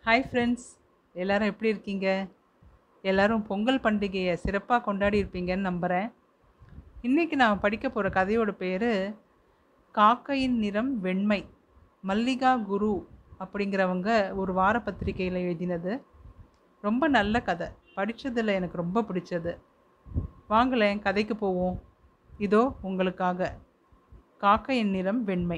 hi friends எல்லாரும் எப்படி இருக்கீங்க எல்லாரும் பொங்கல் பண்டிகையை சிறப்பாக கொண்டாடி இருப்பீங்கன்னு நம்புகிறேன் இன்றைக்கி நான் படிக்க போகிற கதையோட பேர் காக்கையின் நிறம் வெண்மை மல்லிகா குரு அப்படிங்கிறவங்க ஒரு வார பத்திரிகையில் எழுதினது ரொம்ப நல்ல கதை படித்ததில் எனக்கு ரொம்ப பிடிச்சது வாங்களேன் கதைக்கு போவோம் இதோ உங்களுக்காக காக்கையின் நிறம் வெண்மை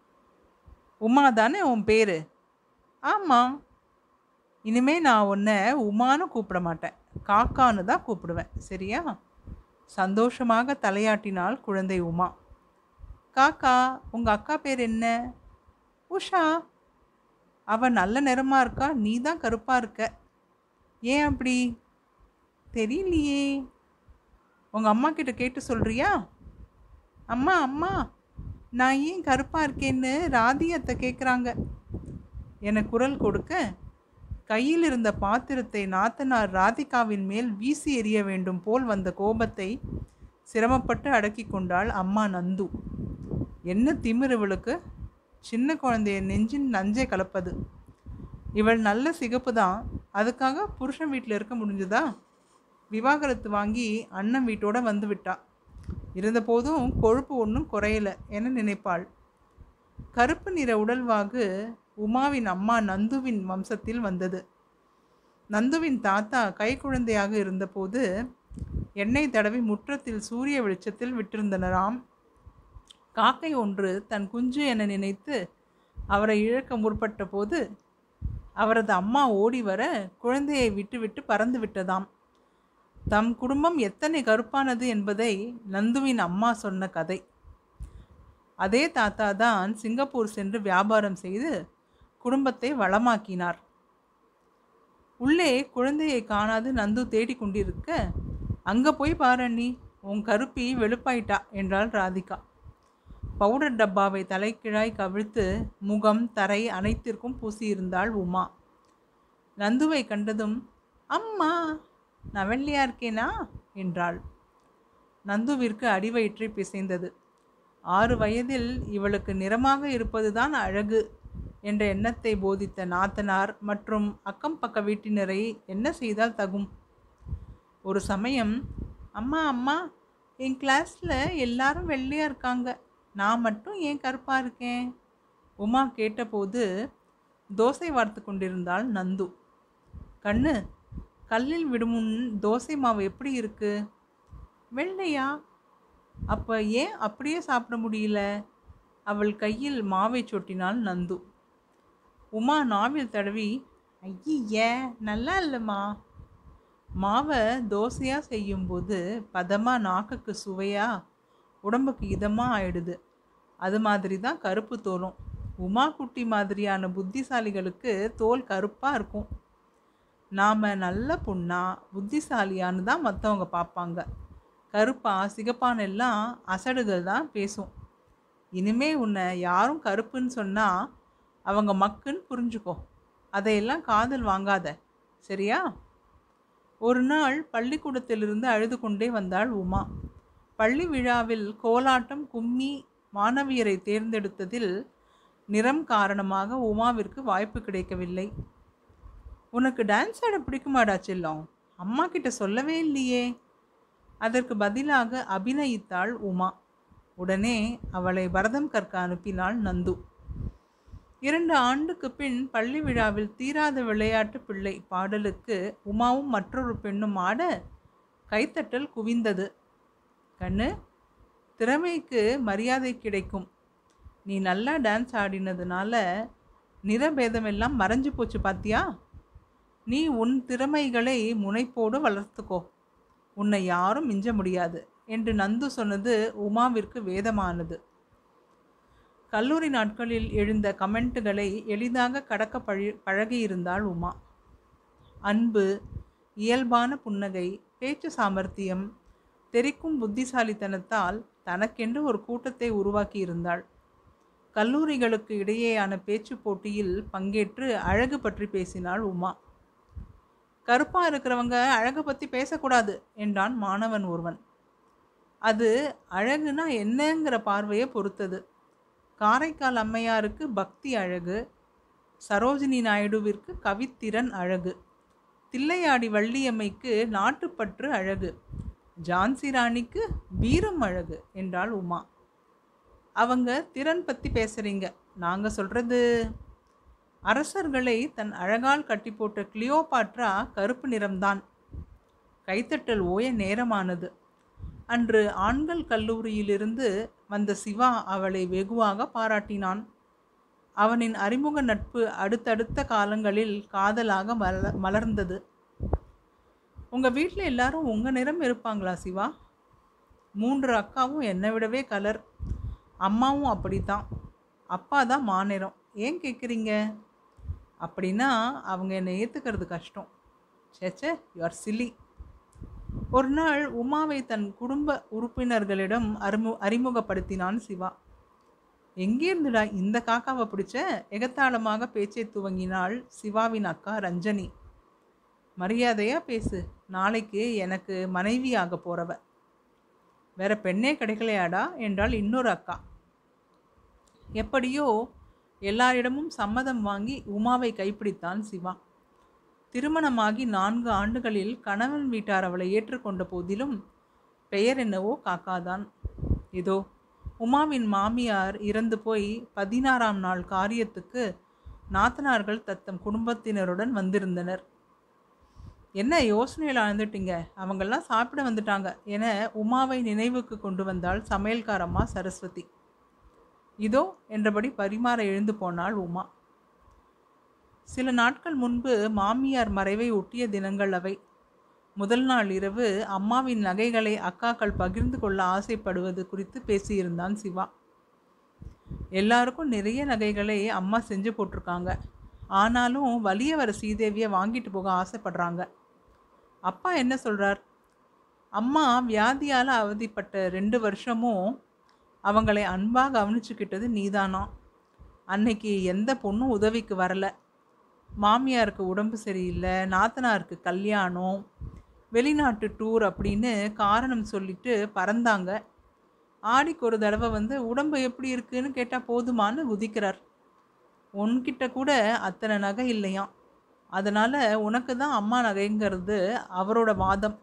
உமா தானே உன் பேர் ஆமாம் இனிமே நான் உன்னை உமான்னு கூப்பிட மாட்டேன் காக்கான்னு தான் கூப்பிடுவேன் சரியா சந்தோஷமாக தலையாட்டினாள் குழந்தை உமா காக்கா உங்கள் அக்கா பேர் என்ன உஷா அவ நல்ல நிறமா இருக்கா நீ தான் கருப்பாக இருக்க ஏன் அப்படி தெரியலையே உங்கள் அம்மா கிட்ட கேட்டு சொல்கிறியா அம்மா அம்மா நான் ஏன் கருப்பாக இருக்கேன்னு ராதி அத்தை கேட்குறாங்க என குரல் கொடுக்க கையில் இருந்த பாத்திரத்தை நாத்தனார் ராதிகாவின் மேல் வீசி எறிய வேண்டும் போல் வந்த கோபத்தை சிரமப்பட்டு அடக்கி கொண்டாள் அம்மா நந்து என்ன திமிரு இவளுக்கு சின்ன குழந்தைய நெஞ்சின் நஞ்சை கலப்பது இவள் நல்ல சிகப்பு தான் அதுக்காக புருஷன் வீட்டில் இருக்க முடிஞ்சுதா விவாகரத்து வாங்கி அண்ணன் வீட்டோட வந்து விட்டா இருந்தபோதும் கொழுப்பு ஒன்றும் குறையல என நினைப்பாள் கருப்பு நிற உடல்வாகு உமாவின் அம்மா நந்துவின் வம்சத்தில் வந்தது நந்துவின் தாத்தா கைக்குழந்தையாக இருந்தபோது எண்ணெய் தடவி முற்றத்தில் சூரிய வெளிச்சத்தில் விட்டிருந்தனராம் காக்கை ஒன்று தன் குஞ்சு என நினைத்து அவரை இழக்க முற்பட்ட போது அவரது அம்மா ஓடி வர குழந்தையை விட்டுவிட்டு பறந்து விட்டதாம் தம் குடும்பம் எத்தனை கருப்பானது என்பதை நந்துவின் அம்மா சொன்ன கதை அதே தாத்தா தான் சிங்கப்பூர் சென்று வியாபாரம் செய்து குடும்பத்தை வளமாக்கினார் உள்ளே குழந்தையை காணாது நந்து தேடிக் கொண்டிருக்க அங்கே போய் பாரு அண்ணி உன் கருப்பி வெளுப்பாயிட்டா என்றாள் ராதிகா பவுடர் டப்பாவை தலைக்கிழாய் கவிழ்த்து முகம் தரை அனைத்திற்கும் பூசியிருந்தாள் உமா நந்துவை கண்டதும் அம்மா நான் வெள்ளையா இருக்கேனா என்றாள் நந்துவிற்கு அடிவயிற்றை பிசைந்தது ஆறு வயதில் இவளுக்கு நிறமாக இருப்பதுதான் அழகு என்ற எண்ணத்தை போதித்த நாத்தனார் மற்றும் அக்கம் பக்க வீட்டினரை என்ன செய்தால் தகும் ஒரு சமயம் அம்மா அம்மா என் கிளாஸில் எல்லாரும் வெள்ளையாக இருக்காங்க நான் மட்டும் ஏன் கருப்பாக இருக்கேன் உமா கேட்டபோது தோசை வார்த்து கொண்டிருந்தாள் நந்து கண்ணு கல்லில் விடும் முன் தோசை மாவு எப்படி இருக்கு வெள்ளையா அப்போ ஏன் அப்படியே சாப்பிட முடியல அவள் கையில் மாவை சொட்டினாள் நந்து உமா நாவில் தடவி ஐய நல்லா இல்லைம்மா மாவை தோசையாக செய்யும்போது பதமாக நாக்குக்கு சுவையாக உடம்புக்கு இதமாக ஆயிடுது அது மாதிரி தான் கருப்பு தோலும் உமா குட்டி மாதிரியான புத்திசாலிகளுக்கு தோல் கருப்பாக இருக்கும் நாம் நல்ல பொண்ணா புத்திசாலியான்னு தான் மற்றவங்க பார்ப்பாங்க கருப்பா சிகப்பான எல்லாம் அசடுகள் தான் பேசும் இனிமே உன்னை யாரும் கருப்புன்னு சொன்னால் அவங்க மக்குன்னு புரிஞ்சுக்கோ அதையெல்லாம் காதல் வாங்காத சரியா ஒரு நாள் பள்ளிக்கூடத்திலிருந்து அழுது கொண்டே வந்தாள் உமா பள்ளி விழாவில் கோலாட்டம் கும்மி மாணவியரை தேர்ந்தெடுத்ததில் நிறம் காரணமாக உமாவிற்கு வாய்ப்பு கிடைக்கவில்லை உனக்கு டான்ஸ் ஆட பிடிக்குமாடா செல்லம் அம்மா கிட்ட சொல்லவே இல்லையே அதற்கு பதிலாக அபிநயித்தாள் உமா உடனே அவளை பரதம் கற்க அனுப்பினாள் நந்து இரண்டு ஆண்டுக்கு பின் பள்ளி விழாவில் தீராத விளையாட்டு பிள்ளை பாடலுக்கு உமாவும் மற்றொரு பெண்ணும் ஆட கைத்தட்டல் குவிந்தது கண்ணு திறமைக்கு மரியாதை கிடைக்கும் நீ நல்லா டான்ஸ் ஆடினதுனால நிறபேதமெல்லாம் மறைஞ்சு போச்சு பாத்தியா நீ உன் திறமைகளை முனைப்போடு வளர்த்துக்கோ உன்னை யாரும் மிஞ்ச முடியாது என்று நந்து சொன்னது உமாவிற்கு வேதமானது கல்லூரி நாட்களில் எழுந்த கமெண்ட்டுகளை எளிதாக கடக்க பழி பழகியிருந்தாள் உமா அன்பு இயல்பான புன்னகை பேச்சு சாமர்த்தியம் தெரிக்கும் புத்திசாலித்தனத்தால் தனக்கென்று ஒரு கூட்டத்தை உருவாக்கியிருந்தாள் கல்லூரிகளுக்கு இடையேயான பேச்சு போட்டியில் பங்கேற்று அழகு பற்றி பேசினாள் உமா கருப்பாக இருக்கிறவங்க அழகை பற்றி பேசக்கூடாது என்றான் மாணவன் ஒருவன் அது அழகுனா என்னங்கிற பார்வையை பொறுத்தது காரைக்கால் அம்மையாருக்கு பக்தி அழகு சரோஜினி நாயுடுவிற்கு கவித்திறன் அழகு தில்லையாடி வள்ளியம்மைக்கு நாட்டுப்பற்று அழகு ஜான்சி ராணிக்கு வீரம் அழகு என்றாள் உமா அவங்க திறன் பற்றி பேசுகிறீங்க நாங்கள் சொல்கிறது அரசர்களை தன் அழகால் கட்டி போட்ட கிளியோபாட்ரா கருப்பு நிறம்தான் கைத்தட்டல் ஓய நேரமானது அன்று ஆண்கள் கல்லூரியிலிருந்து வந்த சிவா அவளை வெகுவாக பாராட்டினான் அவனின் அறிமுக நட்பு அடுத்தடுத்த காலங்களில் காதலாக மல மலர்ந்தது உங்கள் வீட்டில் எல்லாரும் உங்கள் நிறம் இருப்பாங்களா சிவா மூன்று அக்காவும் என்னை விடவே கலர் அம்மாவும் அப்படித்தான் அப்பா தான் மாநிறம் ஏன் கேட்குறீங்க அப்படின்னா அவங்க என்னை ஏற்றுக்கிறது கஷ்டம் சேச்சே யுவர் சில்லி ஒரு நாள் உமாவை தன் குடும்ப உறுப்பினர்களிடம் அறிமு அறிமுகப்படுத்தினான் சிவா எங்கேருந்துடா இந்த காக்காவை பிடிச்ச எகத்தாளமாக பேச்சை துவங்கினாள் சிவாவின் அக்கா ரஞ்சனி மரியாதையா பேசு நாளைக்கு எனக்கு மனைவியாக போறவ வேற பெண்ணே கிடைக்கலையாடா என்றால் இன்னொரு அக்கா எப்படியோ எல்லாரிடமும் சம்மதம் வாங்கி உமாவை கைப்பிடித்தான் சிவா திருமணமாகி நான்கு ஆண்டுகளில் கணவன் வீட்டார் அவளை ஏற்றுக்கொண்ட போதிலும் பெயர் என்னவோ காக்காதான் இதோ உமாவின் மாமியார் இறந்து போய் பதினாறாம் நாள் காரியத்துக்கு நாத்தனார்கள் தத்தம் குடும்பத்தினருடன் வந்திருந்தனர் என்ன யோசனையில் ஆழ்ந்துட்டீங்க அவங்கெல்லாம் சாப்பிட வந்துட்டாங்க என உமாவை நினைவுக்கு கொண்டு வந்தாள் சமையல்காரம்மா சரஸ்வதி இதோ என்றபடி பரிமாற எழுந்து போனாள் உமா சில நாட்கள் முன்பு மாமியார் மறைவை ஒட்டிய தினங்கள் அவை முதல் நாள் இரவு அம்மாவின் நகைகளை அக்காக்கள் பகிர்ந்து கொள்ள ஆசைப்படுவது குறித்து பேசியிருந்தான் சிவா எல்லாருக்கும் நிறைய நகைகளை அம்மா செஞ்சு போட்டிருக்காங்க ஆனாலும் வலிய வர ஸ்ரீதேவியை வாங்கிட்டு போக ஆசைப்படுறாங்க அப்பா என்ன சொல்கிறார் அம்மா வியாதியால் அவதிப்பட்ட ரெண்டு வருஷமும் அவங்களை அன்பாக கவனிச்சுக்கிட்டது நீதானா அன்னைக்கு எந்த பொண்ணும் உதவிக்கு வரல மாமியாருக்கு உடம்பு சரியில்லை நாத்தனாருக்கு கல்யாணம் வெளிநாட்டு டூர் அப்படின்னு காரணம் சொல்லிட்டு பறந்தாங்க ஆடிக்கு ஒரு தடவை வந்து உடம்பு எப்படி இருக்குன்னு கேட்டால் போதுமான்னு குதிக்கிறார் உன்கிட்ட கூட அத்தனை நகை இல்லையாம் அதனால் உனக்கு தான் அம்மா நகைங்கிறது அவரோட வாதம்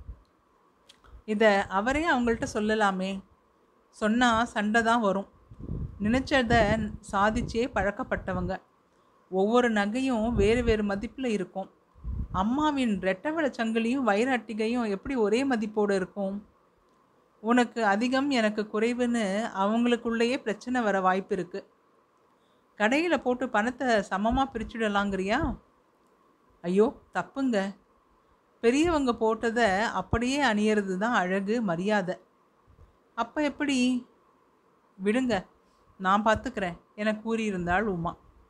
இதை அவரே அவங்கள்ட்ட சொல்லலாமே சொன்னால் சண்டை தான் வரும் நினச்சதை சாதிச்சே பழக்கப்பட்டவங்க ஒவ்வொரு நகையும் வேறு வேறு மதிப்பில் இருக்கும் அம்மாவின் ரெட்டவள சங்கிலியும் வைர அட்டிகையும் எப்படி ஒரே மதிப்போடு இருக்கும் உனக்கு அதிகம் எனக்கு குறைவுன்னு அவங்களுக்குள்ளேயே பிரச்சனை வர வாய்ப்பு இருக்கு கடையில் போட்டு பணத்தை சமமாக பிரிச்சுடலாங்கிறியா ஐயோ தப்புங்க பெரியவங்க போட்டதை அப்படியே அணியறது தான் அழகு மரியாதை அப்போ எப்படி விடுங்க நான் பார்த்துக்கிறேன் என கூறியிருந்தாள் உமா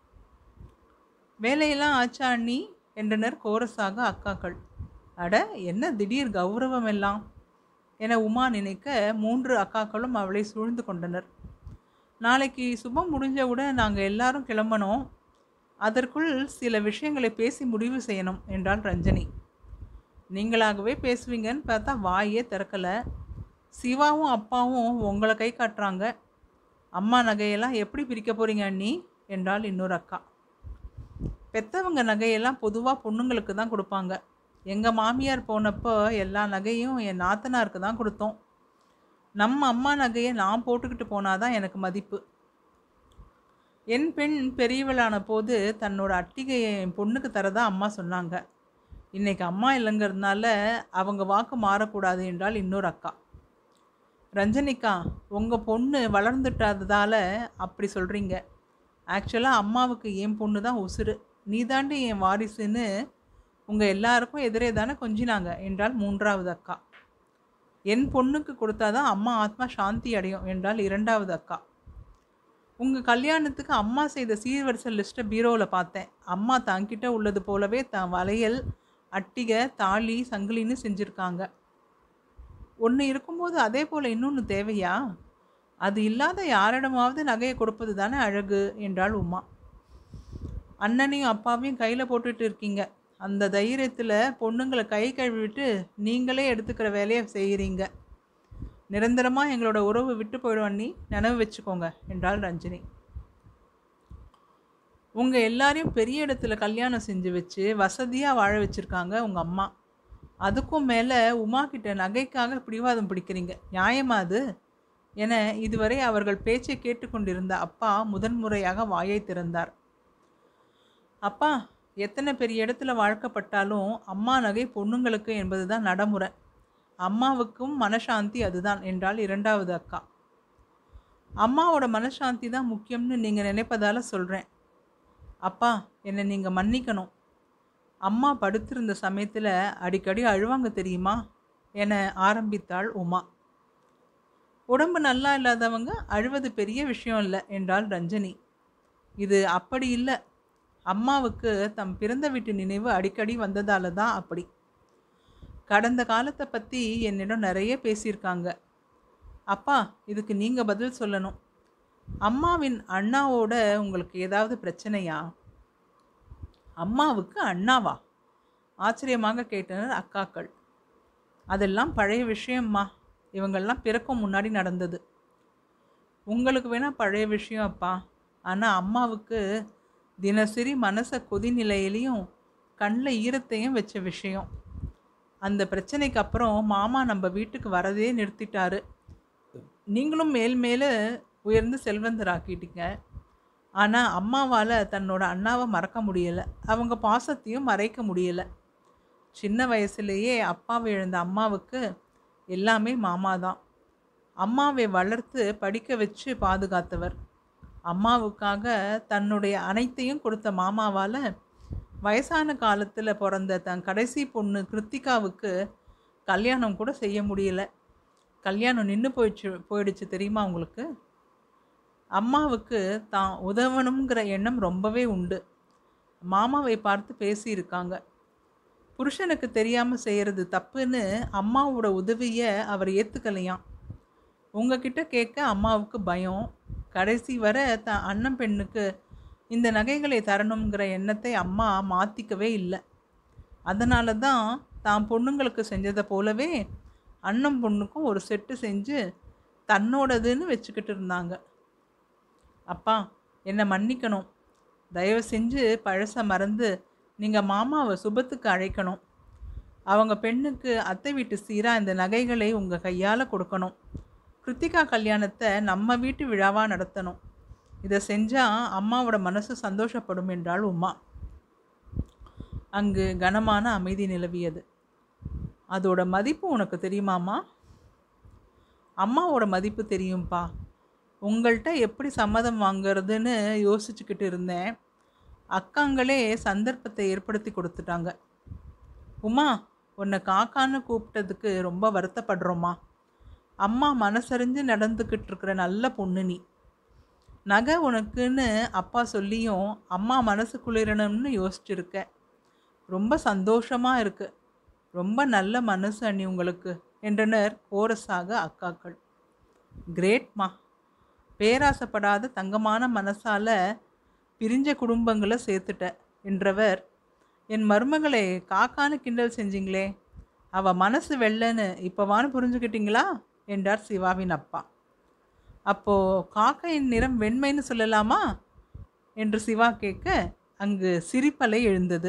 வேலையெல்லாம் ஆச்சா அண்ணி என்றனர் கோரஸாக அக்காக்கள் அட என்ன திடீர் கௌரவம் எல்லாம் என உமா நினைக்க மூன்று அக்காக்களும் அவளை சூழ்ந்து கொண்டனர் நாளைக்கு சுபம் முடிஞ்சவுடன் நாங்கள் எல்லாரும் கிளம்பணும் அதற்குள் சில விஷயங்களை பேசி முடிவு செய்யணும் என்றாள் ரஞ்சனி நீங்களாகவே பேசுவீங்கன்னு பார்த்தா வாயே திறக்கலை சிவாவும் அப்பாவும் உங்களை கை காட்டுறாங்க அம்மா நகையெல்லாம் எப்படி பிரிக்க போகிறீங்க அண்ணி என்றாள் இன்னொரு அக்கா பெத்தவங்க நகையெல்லாம் பொதுவாக பொண்ணுங்களுக்கு தான் கொடுப்பாங்க எங்கள் மாமியார் போனப்போ எல்லா நகையும் என் நாத்தனாருக்கு தான் கொடுத்தோம் நம்ம அம்மா நகையை நான் போட்டுக்கிட்டு போனாதான் எனக்கு மதிப்பு என் பெண் பெரியவளான போது தன்னோட அட்டிகையை என் பொண்ணுக்கு தரதா அம்மா சொன்னாங்க இன்னைக்கு அம்மா இல்லைங்கிறதுனால அவங்க வாக்கு மாறக்கூடாது என்றால் இன்னொரு அக்கா ரஞ்சனிக்கா உங்கள் பொண்ணு வளர்ந்துட்டாததால் அப்படி சொல்கிறீங்க ஆக்சுவலாக அம்மாவுக்கு என் பொண்ணு தான் உசுறு நீ தாண்டி என் வாரிசுன்னு உங்கள் எல்லாருக்கும் எதிரே தானே கொஞ்சினாங்க என்றால் மூன்றாவது அக்கா என் பொண்ணுக்கு கொடுத்தாதான் அம்மா ஆத்மா சாந்தி அடையும் என்றால் இரண்டாவது அக்கா உங்கள் கல்யாணத்துக்கு அம்மா செய்த சீர்வரிசை லிஸ்ட்டை பீரோவில் பார்த்தேன் அம்மா தங்கிட்ட உள்ளது போலவே தான் வளையல் அட்டிகை தாலி சங்கிலின்னு செஞ்சுருக்காங்க ஒன்று இருக்கும்போது அதே போல் இன்னொன்று தேவையா அது இல்லாத யாரிடமாவது நகையை கொடுப்பது தானே அழகு என்றாள் உமா அண்ணனையும் அப்பாவையும் கையில் போட்டுட்டு இருக்கீங்க அந்த தைரியத்தில் பொண்ணுங்களை கை கழுவிட்டு நீங்களே எடுத்துக்கிற வேலையை செய்கிறீங்க நிரந்தரமாக எங்களோட உறவு விட்டு போயிடும் அண்ணி நினைவு வச்சுக்கோங்க என்றாள் ரஞ்சினி உங்கள் எல்லாரையும் பெரிய இடத்துல கல்யாணம் செஞ்சு வச்சு வசதியாக வாழ வச்சுருக்காங்க உங்கள் அம்மா அதுக்கும் மேலே உமா கிட்ட நகைக்காக பிடிவாதம் பிடிக்கிறீங்க நியாயமா அது என இதுவரை அவர்கள் பேச்சை கேட்டுக்கொண்டிருந்த அப்பா முதன்முறையாக வாயை திறந்தார் அப்பா எத்தனை பெரிய இடத்துல வாழ்க்கப்பட்டாலும் அம்மா நகை பொண்ணுங்களுக்கு என்பது தான் நடைமுறை அம்மாவுக்கும் மனசாந்தி அதுதான் என்றால் இரண்டாவது அக்கா அம்மாவோட மனசாந்தி தான் முக்கியம்னு நீங்கள் நினைப்பதால சொல்கிறேன் அப்பா என்னை நீங்கள் மன்னிக்கணும் அம்மா படுத்திருந்த சமயத்தில் அடிக்கடி அழுவாங்க தெரியுமா என ஆரம்பித்தாள் உமா உடம்பு நல்லா இல்லாதவங்க அழுவது பெரிய விஷயம் இல்லை என்றாள் ரஞ்சனி இது அப்படி இல்லை அம்மாவுக்கு தம் பிறந்த வீட்டு நினைவு அடிக்கடி வந்ததால தான் அப்படி கடந்த காலத்தை பற்றி என்னிடம் நிறைய பேசியிருக்காங்க அப்பா இதுக்கு நீங்கள் பதில் சொல்லணும் அம்மாவின் அண்ணாவோட உங்களுக்கு ஏதாவது பிரச்சனையா அம்மாவுக்கு அண்ணாவா ஆச்சரியமாக கேட்டனர் அக்காக்கள் அதெல்லாம் பழைய விஷயம்மா இவங்கெல்லாம் பிறக்கும் முன்னாடி நடந்தது உங்களுக்கு வேணால் பழைய விஷயம் அப்பா ஆனால் அம்மாவுக்கு தினசரி மனசை கொதிநிலையிலையும் கண்ணில் ஈரத்தையும் வச்ச விஷயம் அந்த பிரச்சனைக்கு அப்புறம் மாமா நம்ம வீட்டுக்கு வரதே நிறுத்திட்டாரு நீங்களும் மேல் மேலே உயர்ந்து செல்வந்தராக்கிட்டீங்க ஆனால் அம்மாவால் தன்னோட அண்ணாவை மறக்க முடியலை அவங்க பாசத்தையும் மறைக்க முடியலை சின்ன வயசுலேயே அப்பாவை இழந்த அம்மாவுக்கு எல்லாமே மாமா தான் அம்மாவை வளர்த்து படிக்க வச்சு பாதுகாத்தவர் அம்மாவுக்காக தன்னுடைய அனைத்தையும் கொடுத்த மாமாவால் வயசான காலத்தில் பிறந்த தன் கடைசி பொண்ணு கிருத்திகாவுக்கு கல்யாணம் கூட செய்ய முடியல கல்யாணம் நின்று போயிடுச்சு போயிடுச்சு தெரியுமா உங்களுக்கு அம்மாவுக்கு தான் உதவணுங்கிற எண்ணம் ரொம்பவே உண்டு மாமாவை பார்த்து பேசியிருக்காங்க புருஷனுக்கு தெரியாமல் செய்கிறது தப்புன்னு அம்மாவோட உதவியை அவர் ஏற்றுக்கலையாம் உங்ககிட்ட கேட்க அம்மாவுக்கு பயம் கடைசி வர த அண்ணன் பெண்ணுக்கு இந்த நகைகளை தரணுங்கிற எண்ணத்தை அம்மா மாற்றிக்கவே இல்லை அதனால தான் தான் பொண்ணுங்களுக்கு செஞ்சதை போலவே அண்ணன் பொண்ணுக்கும் ஒரு செட்டு செஞ்சு தன்னோடதுன்னு வச்சுக்கிட்டு இருந்தாங்க அப்பா என்னை மன்னிக்கணும் தயவு செஞ்சு பழச மறந்து நீங்கள் மாமாவை சுபத்துக்கு அழைக்கணும் அவங்க பெண்ணுக்கு அத்தை வீட்டு சீராக இந்த நகைகளை உங்கள் கையால் கொடுக்கணும் கிருத்திகா கல்யாணத்தை நம்ம வீட்டு விழாவாக நடத்தணும் இதை செஞ்சால் அம்மாவோட மனசு சந்தோஷப்படும் என்றாள் உமா அங்கு கனமான அமைதி நிலவியது அதோட மதிப்பு உனக்கு தெரியுமாம்மா அம்மாவோட மதிப்பு தெரியும்ப்பா உங்கள்கிட்ட எப்படி சம்மதம் வாங்குறதுன்னு யோசிச்சுக்கிட்டு இருந்தேன் அக்காங்களே சந்தர்ப்பத்தை ஏற்படுத்தி கொடுத்துட்டாங்க உமா உன்னை காக்கான்னு கூப்பிட்டதுக்கு ரொம்ப வருத்தப்படுறோம்மா அம்மா மனசறிஞ்சு நடந்துக்கிட்டு இருக்கிற நல்ல பொண்ணு நீ நகை உனக்குன்னு அப்பா சொல்லியும் அம்மா மனசு குளிரணும்னு யோசிச்சிருக்க ரொம்ப சந்தோஷமாக இருக்கு ரொம்ப நல்ல மனசு அண்ணி உங்களுக்கு என்றனர் கோரஸாக அக்காக்கள் கிரேட்மா பேராசப்படாத தங்கமான மனசால பிரிஞ்ச குடும்பங்களை சேர்த்துட்ட என்றவர் என் மருமகளை காக்கான்னு கிண்டல் செஞ்சீங்களே அவ மனசு வெள்ளன்னு இப்போவான்னு புரிஞ்சுக்கிட்டீங்களா என்றார் சிவாவின் அப்பா அப்போ காக்கையின் நிறம் வெண்மைன்னு சொல்லலாமா என்று சிவா கேட்க அங்கு சிரிப்பலை எழுந்தது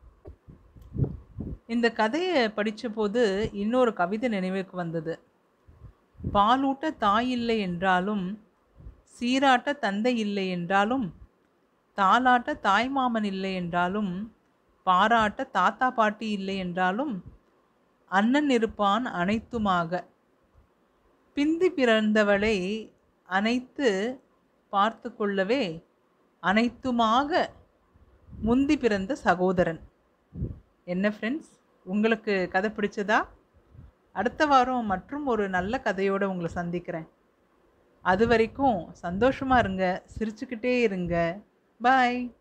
இந்த கதையை படித்தபோது இன்னொரு கவிதை நினைவுக்கு வந்தது பாலூட்ட தாய் இல்லை என்றாலும் சீராட்ட தந்தை இல்லை என்றாலும் தாலாட்ட தாய்மாமன் இல்லை என்றாலும் பாராட்ட தாத்தா பாட்டி இல்லை என்றாலும் அண்ணன் இருப்பான் அனைத்துமாக பிந்தி பிறந்தவளை அனைத்து பார்த்து கொள்ளவே அனைத்துமாக முந்தி பிறந்த சகோதரன் என்ன ஃப்ரெண்ட்ஸ் உங்களுக்கு கதை பிடிச்சதா அடுத்த வாரம் மற்றும் ஒரு நல்ல கதையோடு உங்களை சந்திக்கிறேன் அது வரைக்கும் சந்தோஷமாக இருங்க சிரிச்சுக்கிட்டே இருங்க பாய்